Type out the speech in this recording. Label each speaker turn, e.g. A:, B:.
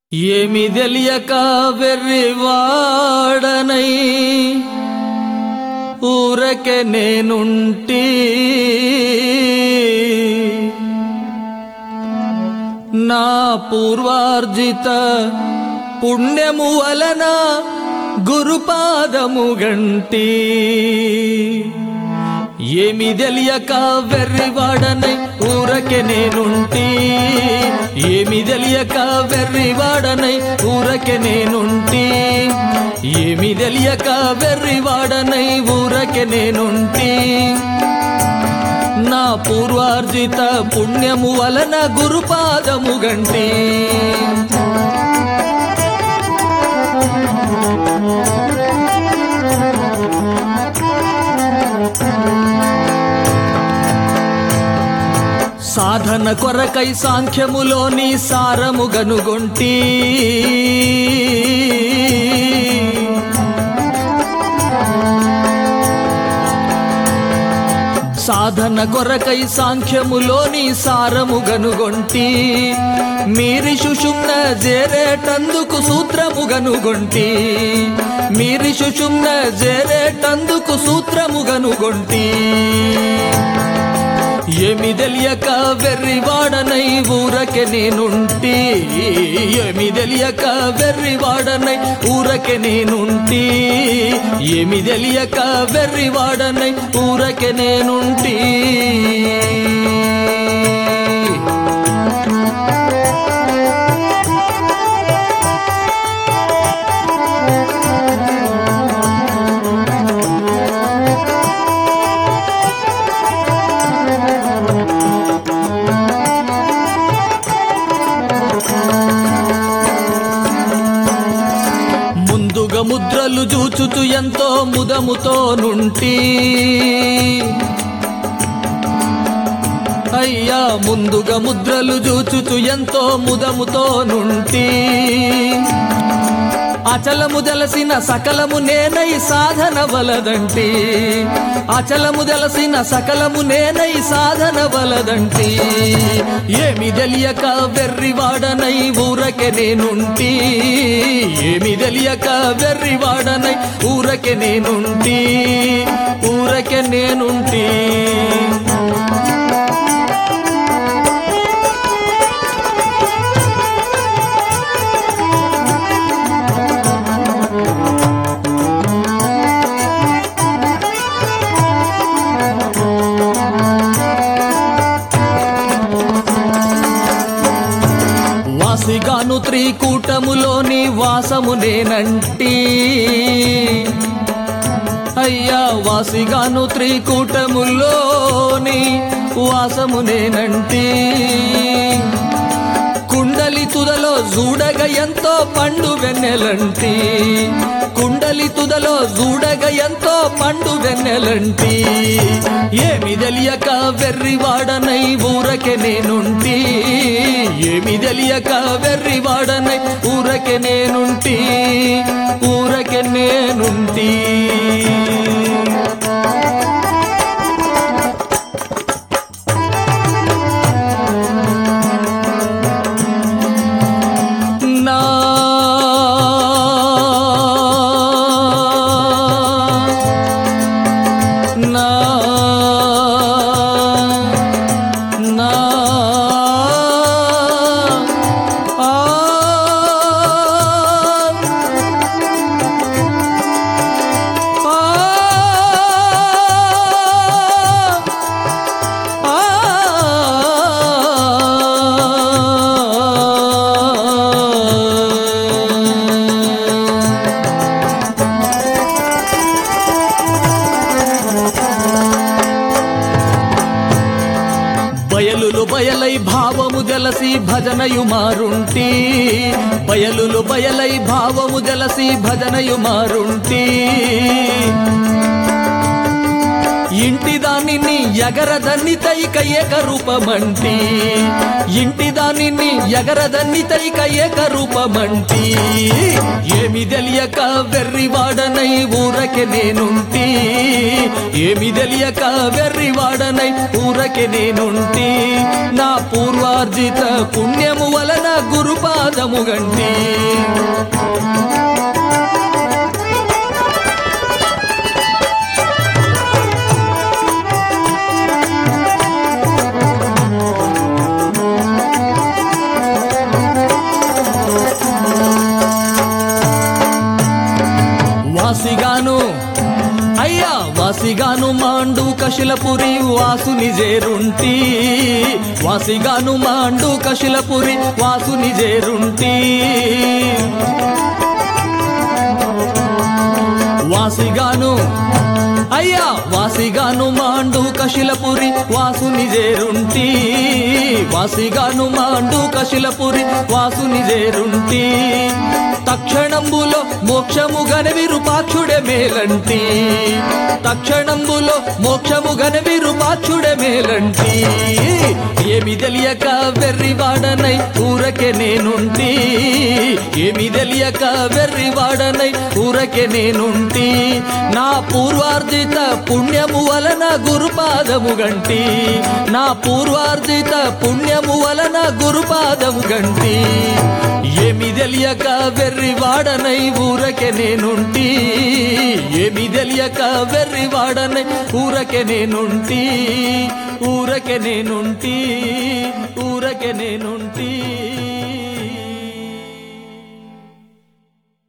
A: ఏమి తెలియక వెర్రివాడనై ఊరకే నేనుంటి నా పూర్వార్జిత పుణ్యము వలన గురుపాదము గంటి ఏమి తెలియక వెర్రివాడనై ఊరకే నేనుంటి ఏమి తెలియక వెర్రివాడనై ఊరకే నేనుంటి ఏమి తెలియక వెర్రివాడనై ఊరకే నేనుంటి నా పూర్వార్జిత పుణ్యము వలన గురుపాదము గంటి సాధన కొరకై సాంఖ్యములోని సారము గనుగొంటి సాధన కొరకై సాంఖ్యములోని సారము గనుగొంటి మీరి సుషుమ్న జేరేటందుకు సూత్రము గనుగొంటి మీరి సుషుమ్న జేరేటందుకు సూత్రము గనుగొంటి ఏమి తెలియక వెర్రివాడనై ఊరకే నేనుంటి ఏమి తెలియక వెర్రివాడనై ఊరకే నేనుంటి ఏమి తెలియక వెర్రివాడనై ఊరకే నేనుంటి ముందుగా ముద్రలు చూచుచు ఎంతో ముదముతో నుంటి అయ్యా ముందుగా ముద్రలు చూచుచు ఎంతో ముదముతో నుంటి అచలము దలసిన సకలము నేనై సాధన వలదంటి అచలము దలసిన సకలము నేనై సాధన వలదంటి ఏమి తెలియక వెర్రివాడనై ఊరకే నేనుంటి ఏమి తెలియక వెర్రివాడనై ఊరకే నేనుంటి ఊరకే నేనుంటి వాసిగాను త్రికూటములోని వాసము నేనంటి అయ్యా వాసిగాను త్రికూటములోని వాసము నేనంటి కుండలి తుదలో జూడగ ఎంతో పండు వెన్నెలంటి కుండలి తుదలో జూడగ ఎంతో పండు వెన్నెలంటి ఏమి తెలియక వెర్రివాడనై ఊరకే నేనుంటి ఏమి తెలియక వెర్రివాడనై ఊరకే నేనుంటి ఊరకే నేనుంటి నా నా నా ఆ బయలులు బయలై భావము జలసి భజనయు మారుంటి బయలులు బయలై భావము జలసి భజనయు మారుంటి ఇంటి దానిని ఎగరదన్ని తైక ఏక రూపమంటి ఇంటి దానిని ఎగరదన్ని తైక ఏక రూపమంటి ఏమి తెలియక వెర్రివాడనై ఊరకే నేనుంటి ఏమి తెలియక వెర్రివాడనై ఊరకే నేనుంటి నా పూర్వార్జిత పుణ్యము వలన గురుపాదము గంటి వాసిగాను అయ్యా వాసిగాను మాండు కశిలపురి వాసుని జేరుంటి వాసిగాను మాండు కశిలపురి వాసుని జేరుంటి వాసిగాను అయ్యా వాసిగాను మాండు కశిలపురి వాసుని జేరుంటి వాసిగాను మాండు కశిలపురి వాసుని జేరుంటి తక్షణంబులో మోక్షము గని విరూపాక్షుడే మేలంటి తక్షణంబులో మోక్షము గని విరూపాక్షుడే మేలంటి ఏమి తెలియక వెర్రివాడనై ఊరకే నేనుంటి ఏమి తెలియక వెర్రివాడనై ఊరకే నేనుంటి నా పూర్వార్జిత పుణ్యము వలన గురుపాదము గంటి నా పూర్వార్జిత పుణ్యము వలన గురుపాదము గంటి ఏమి తెలియక వెర్రివాడనై ఊరకే నేనుంటి ఏమి తెలియక వెర్రివాడనై ఊరకే నేనుంటి ఊరకే నేనుంటి ఊరకే నేనుంటి